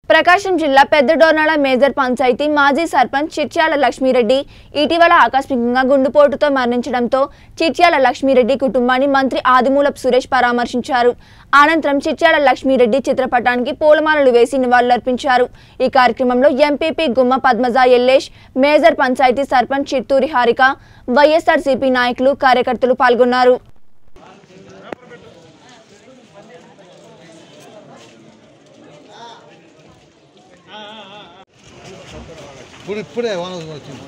ప్రకాశం జిల్లా పెద్దడోర్నాల మేజర్ పంచాయతీ మాజీ సర్పంచ్ చిట్యాల లక్ష్మీరెడ్డి ఇటీవల ఆకస్మికంగా గుండెపోటుతో మరణించడంతో చిట్యాల లక్ష్మీరెడ్డి కుటుంబాన్ని మంత్రి ఆదిమూలపు సురేష్ పరామర్శించారు అనంతరం చిట్యాల లక్ష్మీరెడ్డి చిత్రపటానికి పూలమాలలు వేసి నివాళులర్పించారు ఈ కార్యక్రమంలో MPP Gumma Padmaja Ellesh major panchayat sarpanch Chitturi Harika YSRCP నాయకులు కార్యకర్తలు పాల్గొన్నారు ఇప్పుడు ఇప్పుడే వాన వచ్చింది